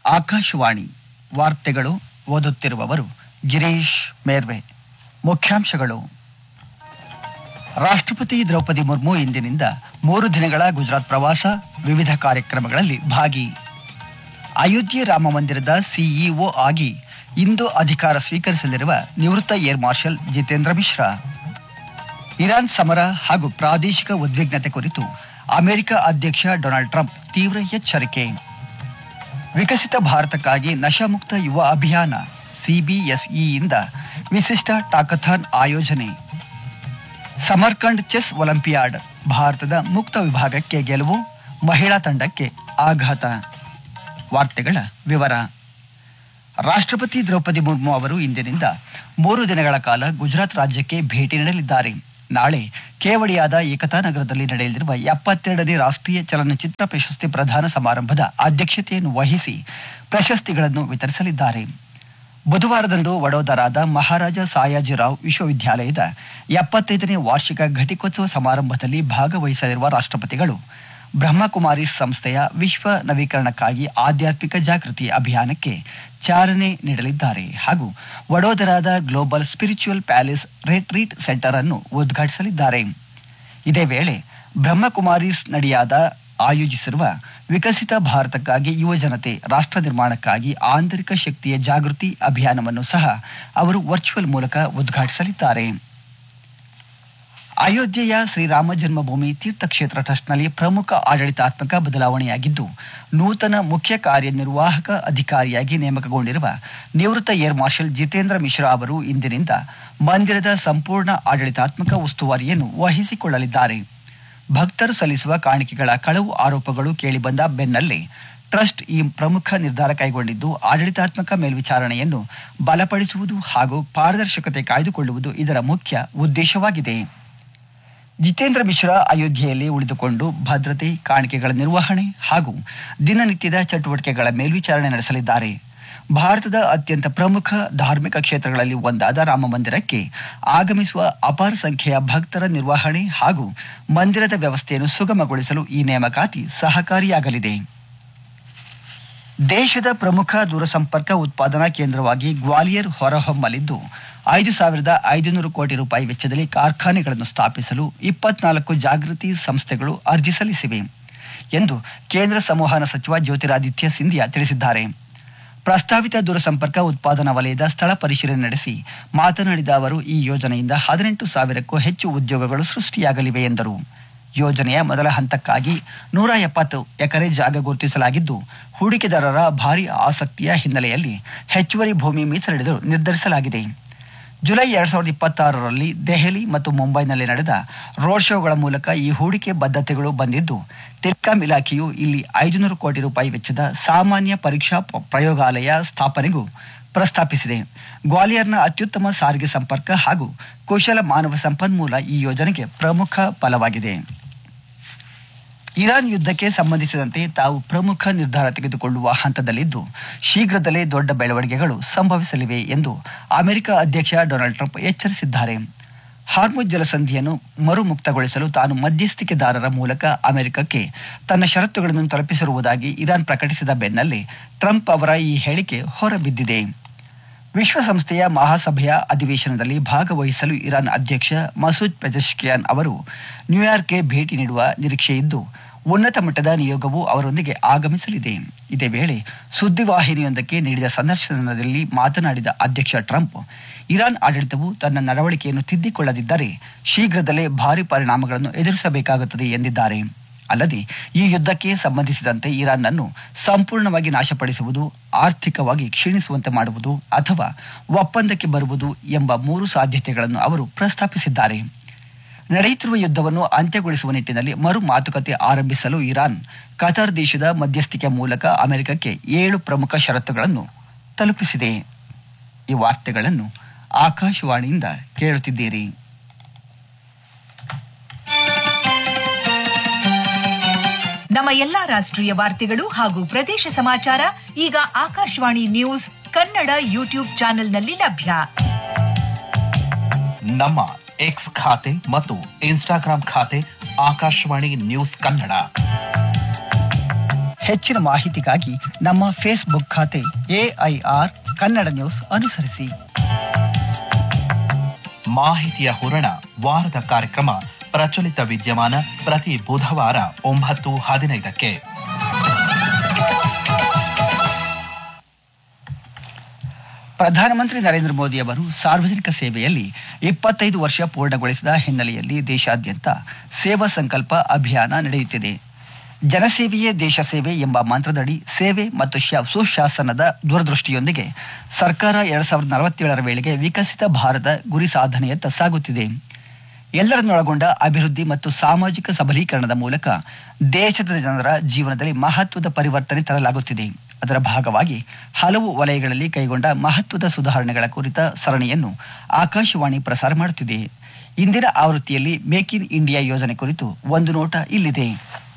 ಆಕಾಶವಾಣಿ ವಾರ್ತೆಗಳು ಓದುತ್ತಿರುವವರು ಗಿರೀಶ್ ಮೇರ್ವೆ ಮುಖ್ಯಾಂಶಗಳು ರಾಷ್ಟ್ರಪತಿ ದ್ರೌಪದಿ ಮುರ್ಮು ಇಂದಿನಿಂದ ಮೂರು ದಿನಗಳ ಗುಜರಾತ್ ಪ್ರವಾಸ ವಿವಿಧ ಕಾರ್ಯಕ್ರಮಗಳಲ್ಲಿ ಭಾಗಿ ಅಯೋಧ್ಯೆ ರಾಮ ಮಂದಿರದ ಸಿಇಒ ಆಗಿ ಇಂದು ಅಧಿಕಾರ ಸ್ವೀಕರಿಸಲಿರುವ ನಿವೃತ್ತ air marshal Jitendra Mishra Iran ಸಮರ ಹಾಗೂ ಪ್ರಾದೇಶಿಕ ಉದ್ವಿಗ್ನತೆ ಕುರಿತು ಅಮೆರಿಕ ಅಧ್ಯಕ್ಷ ಡೊನಾಲ್ಡ್ ಟ್ರಂಪ್ ತೀವ್ರ ಎಚ್ಚರಿಕೆ ವಿಕಸಿತ ಭಾರತಕ್ಕಾಗಿ ನಶಾಮುಕ್ತ ಯುವ ಅಭಿಯಾನ ಸಿಬಿಎಸ್ಇಯಿಂದ ವಿಶಿಷ್ಟ ಟಾಕಥಾನ್ ಆಯೋಜನೆ ಸಮರ್ಕಂಡ್ ಚೆಸ್ ಒಲಿಂಪಿಯಾಡ್ ಭಾರತದ ಮುಕ್ತ ವಿಭಾಗಕ್ಕೆ ಗೆಲುವು ಮಹಿಳಾ ತಂಡಕ್ಕೆ ಆಘಾತ ವಾರ್ತೆಗಳ ವಿವರ ರಾಷ್ಟ್ರಪತಿ ದ್ರೌಪದಿ ಮುರ್ಮು ಅವರು ಇಂದಿನಿಂದ ಮೂರು ದಿನಗಳ ಕಾಲ ಗುಜರಾತ್ ರಾಜ್ಯಕ್ಕೆ ಭೇಟಿ ನೀಡಲಿದ್ದಾರೆ ನಾಳೆ ಕೇವಡಿಯಾದ ಏಕತಾ ನಗರದಲ್ಲಿ ನಡೆಯಲಿರುವ ಎಪ್ಪತ್ತೆರಡನೇ ರಾಷ್ಟ್ರೀಯ ಚಲನಚಿತ್ರ ಪ್ರಶಸ್ತಿ ಪ್ರದಾನ ಸಮಾರಂಭದ ಅಧ್ಯಕ್ಷತೆಯನ್ನು ವಹಿಸಿ ಪ್ರಶಸ್ತಿಗಳನ್ನು ವಿತರಿಸಲಿದ್ದಾರೆ ಬುಧವಾರದಂದು ವಡೋದರಾದ ಮಹಾರಾಜ ಸಾಯಾಜಿರಾವ್ ವಿಶ್ವವಿದ್ಯಾಲಯದ ಎಪ್ಪತ್ತೈದನೇ ವಾರ್ಷಿಕ ಘಟಿಕೋತ್ಸವ ಸಮಾರಂಭದಲ್ಲಿ ಭಾಗವಹಿಸಲಿರುವ ರಾಷ್ಟ್ರಪತಿಗಳು ಬ್ರಹ್ಮಕುಮಾರಿ ಸಂಸ್ಥೆಯ ವಿಶ್ವ ನವೀಕರಣಕ್ಕಾಗಿ ಆಧ್ಯಾತ್ಮಿಕ ಜಾಗೃತಿ ಅಭಿಯಾನಕ್ಕೆ ಚಾಲನೆ ನೀಡಲಿದ್ದಾರೆ ಹಾಗೂ ವಡೋದರಾದ global spiritual palace retreat centre ಅನ್ನು ಉದ್ಘಾಟಿಸಲಿದ್ದಾರೆ ಇದೇ ವೇಳೆ ಬ್ರಹ್ಮಕುಮಾರೀಸ್ ನಡಿಯಾದ ಆಯೋಜಿಸಿರುವ ವಿಕಸಿತ ಭಾರತಕ್ಕಾಗಿ ಯುವ ಜನತೆ ರಾಷ್ಟ್ರ ನಿರ್ಮಾಣಕ್ಕಾಗಿ ಆಂತರಿಕ ಶಕ್ತಿಯ ಜಾಗೃತಿ ಅಭಿಯಾನವನ್ನು ಸಹ ಅವರು ವರ್ಚುವಲ್ ಮೂಲಕ ಉದ್ಘಾಟಿಸಲಿದ್ದಾರೆ ಅಯೋಧ್ಯೆಯ ಶ್ರೀರಾಮ ಜನ್ಮಭೂಮಿ ತೀರ್ಥಕ್ಷೇತ್ರ ಟ್ರಸ್ಟ್ನಲ್ಲಿ ಪ್ರಮುಖ ಆಡಳಿತಾತ್ಮಕ ಬದಲಾವಣೆಯಾಗಿದ್ದು ನೂತನ ಮುಖ್ಯ ಕಾರ್ಯನಿರ್ವಾಹಕ ಅಧಿಕಾರಿಯಾಗಿ ನೇಮಕಗೊಂಡಿರುವ ನಿವೃತ್ತ ಏರ್ ಮಾರ್ಷಲ್ ಜಿತೇಂದ್ರ ಮಿಶ್ರಾ ಅವರು ಇಂದಿನಿಂದ ಮಂದಿರದ ಸಂಪೂರ್ಣ ಆಡಳಿತಾತ್ಮಕ ಉಸ್ತುವಾರಿಯನ್ನು ವಹಿಸಿಕೊಳ್ಳಲಿದ್ದಾರೆ ಭಕ್ತರು ಸಲ್ಲಿಸುವ ಕಾಣಿಕೆಗಳ ಕಳವು ಆರೋಪಗಳು ಕೇಳಿಬಂದ ಬೆನ್ನಲ್ಲೇ ಟ್ರಸ್ಟ್ ಈ ಪ್ರಮುಖ ನಿರ್ಧಾರ ಕೈಗೊಂಡಿದ್ದು ಆಡಳಿತಾತ್ಮಕ ಮೇಲ್ವಿಚಾರಣೆಯನ್ನು ಬಲಪಡಿಸುವುದು ಹಾಗೂ ಪಾರದರ್ಶಕತೆ ಕಾಯ್ದುಕೊಳ್ಳುವುದು ಇದರ ಮುಖ್ಯ ಉದ್ದೇಶವಾಗಿದೆ ಜಿತೇಂದ್ರ ಮಿಶ್ರಾ ಅಯೋಧ್ಯೆಯಲ್ಲಿ ಉಳಿದುಕೊಂಡು ಭದ್ರತೆ ಕಾಣಿಕೆಗಳ ನಿರ್ವಹಣೆ ಹಾಗೂ ದಿನನಿತ್ಯದ ಚಟುವಟಿಕೆಗಳ ಮೇಲ್ವಿಚಾರಣೆ ನಡೆಸಲಿದ್ದಾರೆ ಭಾರತದ ಅತ್ಯಂತ ಪ್ರಮುಖ ಧಾರ್ಮಿಕ ಕ್ಷೇತ್ರಗಳಲ್ಲಿ ಒಂದಾದ ರಾಮ ಮಂದಿರಕ್ಕೆ ಆಗಮಿಸುವ ಅಪಾರ ಸಂಖ್ಯೆಯ ಭಕ್ತರ ನಿರ್ವಹಣೆ ಹಾಗೂ ಮಂದಿರದ ವ್ಯವಸ್ಥೆಯನ್ನು ಸುಗಮಗೊಳಿಸಲು ಈ ನೇಮಕಾತಿ ಸಹಕಾರಿಯಾಗಲಿದೆ ದೇಶದ ಪ್ರಮುಖ ದೂರಸಂಪರ್ಕ ಉತ್ಪಾದನಾ ಕೇಂದ್ರವಾಗಿ ಗ್ವಾಲಿಯರ್ ಹೊರಹೊಮ್ಮಲಿದ್ದು ಐದು ಸಾವಿರದ ಐದುನೂರು ಕೋಟಿ ರೂಪಾಯಿ ವೆಚ್ಚದಲ್ಲಿ ಕಾರ್ಖಾನೆಗಳನ್ನು ಸ್ಥಾಪಿಸಲು ಇಪ್ಪತ್ನಾಲ್ಕು ಜಾಗೃತಿ ಸಂಸ್ಥೆಗಳು ಅರ್ಜಿ ಸಲ್ಲಿಸಿವೆ ಎಂದು ಕೇಂದ್ರ ಸಂವಹನ ಸಚಿವ ಜ್ಯೋತಿರಾದಿತ್ಯ ಸಿಂಧಿಯಾ ತಿಳಿಸಿದ್ದಾರೆ ಪ್ರಸ್ತಾವಿತ ದೂರಸಂಪರ್ಕ ಉತ್ಪಾದನಾ ವಲಯದ ಸ್ಥಳ ಪರಿಶೀಲನೆ ನಡೆಸಿ ಮಾತನಾಡಿದ ಅವರು ಈ ಯೋಜನೆಯಿಂದ ಹದಿನೆಂಟು ಸಾವಿರಕ್ಕೂ ಹೆಚ್ಚು ಉದ್ಯೋಗಗಳು ಸೃಷ್ಟಿಯಾಗಲಿವೆ ಎಂದರು ಯೋಜನೆಯ ಮೊದಲ ಹಂತಕ್ಕಾಗಿ ನೂರ ಎಪ್ಪತ್ತು ಎಕರೆ ಜಾಗ ಗುರುತಿಸಲಾಗಿದ್ದು ಹೂಡಿಕೆದಾರರ ಭಾರಿ ಆಸಕ್ತಿಯ ಹಿನ್ನೆಲೆಯಲ್ಲಿ ಹೆಚ್ಚುವರಿ ಭೂಮಿ ಮೀಸಲಿಡಲು ನಿರ್ಧರಿಸಲಾಗಿದೆ ಜುಲೈ ಎರಡ್ ಸಾವಿರದ ಇಪ್ಪತ್ತಾರರಲ್ಲಿ ದೆಹಲಿ ಮತ್ತು ಮುಂಬೈನಲ್ಲಿ ನಡೆದ ರೋಡ್ ಶೋಗಳ ಮೂಲಕ ಈ ಹೂಡಿಕೆ ಬದ್ಧತೆಗಳು ಬಂದಿದ್ದು ಟೆಲಿಕಾಂ ಇಲಾಖೆಯು ಇಲ್ಲಿ ಐದುನೂರು ಕೋಟಿ ರೂಪಾಯಿ ವೆಚ್ಚದ ಸಾಮಾನ್ಯ ಪರೀಕ್ಷಾ ಪ- ಪ್ರಯೋಗಾಲಯ ಸ್ಥಾಪನೆಗೂ ಪ್ರಸ್ತಾಪಿಸಿದೆ ಗ್ವಾಲಿಯರ್ನ ಅತ್ಯುತ್ತಮ ಸಾರಿಗೆ ಸಂಪರ್ಕ ಹಾಗೂ ಕುಶಲ ಮಾನವ ಸಂಪನ್ಮೂಲ ಈ ಯೋಜನೆಗೆ ಪ್ರಮುಖ ಫಲವಾಗಿದೆ ಇರಾನ್ ಯುದ್ಧಕ್ಕೆ ಸಂಬಂಧಿಸಿದಂತೆ ತಾವು ಪ್ರಮುಖ ನಿರ್ಧಾರ ತೆಗೆದುಕೊಳ್ಳುವ ಹಂತದಲ್ಲಿದ್ದು ಶೀಘ್ರದಲ್ಲೇ ದೊಡ್ಡ ಬೆಳವಣಿಗೆಗಳು ಸಂಭವಿಸಲಿವೆ ಎಂದು ಅಮೆರಿಕ ಅಧ್ಯಕ್ಷ ಡೊನಾಲ್ಡ್ ಟ್ರಂಪ್ ಎಚ್ಚರಿಸಿದ್ದಾರೆ ಹಾರ್ಮುಜ್ ಜಲಸಂಧಿಯನ್ನು ಮರುಮುಕ್ತಗೊಳಿಸಲು ತಾನು ಮಧ್ಯಸ್ಥಿಕೆದಾರರ ಮೂಲಕ ಅಮೆರಿಕಕ್ಕೆ ತನ್ನ ಷರತ್ತುಗಳನ್ನು ತಲುಪಿಸಿರುವುದಾಗಿ ಇರಾನ್ ಪ್ರಕಟಿಸಿದ ಬೆನ್ನಲ್ಲೇ ಟ್ರಂಪ್ ಅವರ ಈ ಹೇಳಿಕೆ ಹೊರಬಿದ್ದಿದೆ ವಿಶ್ವಸಂಸ್ಥೆಯ ಮಹಾಸಭೆಯ ಅಧಿವೇಶನದಲ್ಲಿ ಭಾಗವಹಿಸಲು ಇರಾನ್ ಅಧ್ಯಕ್ಷ ಮಸೂದ್ ಪೆಜೆಶ್ಕಿಯಾನ್ ಅವರು ನ್ಯೂಯಾರ್ಕ್ಗೆ ಭೇಟಿ ನೀಡುವ ನಿರೀಕ್ಷೆ ಇದ್ದು ಉನ್ನತ ಮಟ್ಟದ ನಿಯೋಗವು ಅವರೊಂದಿಗೆ ಆಗಮಿಸಲಿದೆ ಇದೇ ವೇಳೆ ಸುದ್ದಿವಾಹಿನಿಯೊಂದಕ್ಕೆ ನೀಡಿದ ಸಂದರ್ಶನದಲ್ಲಿ ಮಾತನಾಡಿದ ಅಧ್ಯಕ್ಷ ಟ್ರಂಪ್ ಇರಾನ್ ಆಡಳಿತವು ತನ್ನ ನಡವಳಿಕೆಯನ್ನು ತಿದ್ದಿಕೊಳ್ಳದಿದ್ದರೆ ಶೀಘ್ರದಲ್ಲೇ ಭಾರಿ ಪರಿಣಾಮಗಳನ್ನು ಎದುರಿಸಬೇಕಾಗುತ್ತದೆ ಎಂದಿದ್ದಾರೆ ಅಲ್ಲದೆ ಈ ಯುದ್ಧಕ್ಕೆ ಸಂಬಂಧಿಸಿದಂತೆ ಇರಾನ್ನನ್ನು ಸಂಪೂರ್ಣವಾಗಿ ನಾಶಪಡಿಸುವುದು ಆರ್ಥಿಕವಾಗಿ ಕ್ಷೀಣಿಸುವಂತೆ ಮಾಡುವುದು ಅಥವಾ ಒಪ್ಪಂದಕ್ಕೆ ಬರುವುದು ಎಂಬ ಮೂರು ಸಾಧ್ಯತೆಗಳನ್ನು ಅವರು ಪ್ರಸ್ತಾಪಿಸಿದ್ದಾರೆ ನಡೆಯುತ್ತಿರುವ ಯುದ್ಧವನ್ನು ಅಂತ್ಯಗೊಳಿಸುವ ನಿಟ್ಟಿನಲ್ಲಿ ಮರು ಮಾತುಕತೆ ಆರಂಭಿಸಲು ಇರಾನ್ ಕತಾರ್ ದೇಶದ ಮಧ್ಯಸ್ಥಿಕೆ ಮೂಲಕ ಅಮೆರಿಕಕ್ಕೆ ಏಳು ಪ್ರಮುಖ ಷರತ್ತುಗಳನ್ನು ತಲುಪಿಸಿದೆ ಈ ವಾರ್ತೆಗಳನ್ನು ಆಕಾಶವಾಣಿಯಿಂದ ಕೇಳುತ್ತಿದ್ದೀರಿ ನಮ್ಮ ಎಲ್ಲಾ ರಾಷ್ಟ್ರೀಯ ವಾರ್ತೆಗಳು ಹಾಗೂ ಪ್ರದೇಶ ಸಮಾಚಾರ ಈಗ ಆಕಾಶವಾಣಿ ನ್ಯೂಸ್ ಕನ್ನಡ ಯೂಟ್ಯೂಬ್ ಚಾನೆಲ್ನಲ್ಲಿ ಲಭ್ಯ ನಮ್ಮ ಎಕ್ಸ್ ಖಾತೆ ಮತ್ತು ಇನ್ಸ್ಟಾಗ್ರಾಂ ಖಾತೆ ಆಕಾಶವಾಣಿ ನ್ಯೂಸ್ ಕನ್ನಡ ಹೆಚ್ಚಿನ ಮಾಹಿತಿಗಾಗಿ ನಮ್ಮ ಫೇಸ್ಬುಕ್ ಖಾತೆ ಎಐಆರ್ ಕನ್ನಡ ನ್ಯೂಸ್ ಅನುಸರಿಸಿ ಮಾಹಿತಿಯ ಹೂರಣ ವಾರದ ಕಾರ್ಯಕ್ರಮ ಪ್ರಚಲಿತ ವಿದ್ಯಮಾನ ಪ್ರತಿ ಬುಧವಾರ ಒಂಬತ್ತು ಹದಿನೈದಕ್ಕೆ ಪ್ರಧಾನಮಂತ್ರಿ ನರೇಂದ್ರ ಮೋದಿ ಅವರು ಸಾರ್ವಜನಿಕ ಸೇವೆಯಲ್ಲಿ ಇಪ್ಪತ್ತೈದು ವರ್ಷ ಪೂರ್ಣಗೊಳಿಸಿದ ಹಿನ್ನೆಲೆಯಲ್ಲಿ ದೇಶಾದ್ಯಂತ ಸೇವಾ ಸಂಕಲ್ಪ ಅಭಿಯಾನ ನಡೆಯುತ್ತಿದೆ ಜನಸೇವೆಯೇ ದೇಶ ಸೇವೆ ಎಂಬ ಮಂತ್ರದಡಿ ಸೇವೆ ಮತ್ತು ಶ- ಸುಶಾಸನದ ದೂರದೃಷ್ಟಿಯೊಂದಿಗೆ ಸರ್ಕಾರ ಎರಡ್ ಸಾವಿರದ ನಲವತ್ತೇಳರ ವೇಳೆಗೆ ವಿಕಸಿತ ಭಾರತ ಗುರಿ ಸಾಧನೆಯತ್ತ ಸಾಗುತ್ತಿದೆ ಎಲ್ಲರನ್ನೊಳಗೊಂಡ ಅಭಿವೃದ್ಧಿ ಮತ್ತು ಸಾಮಾಜಿಕ ಸಬಲೀಕರಣದ ಮೂಲಕ ದೇಶದ ಜನರ ಜೀವನದಲ್ಲಿ ಮಹತ್ವದ ಪರಿವರ್ತನೆ ತರಲಾಗುತ್ತಿದೆ ಅದರ ಭಾಗವಾಗಿ ಹಲವು ವಲಯಗಳಲ್ಲಿ ಕೈಗೊಂಡ ಮಹತ್ವದ ಸುಧಾರಣೆಗಳ ಕುರಿತ ಸರಣಿಯನ್ನು ಆಕಾಶವಾಣಿ ಪ್ರಸಾರ ಮಾಡುತ್ತಿದೆ ಇಂದಿನ ಆವೃತ್ತಿಯಲ್ಲಿ ಮೇಕ್ ಇನ್ ಇಂಡಿಯಾ ಯೋಜನೆ ಕುರಿತು ಒಂದು ನೋಟ ಇಲ್ಲಿದೆ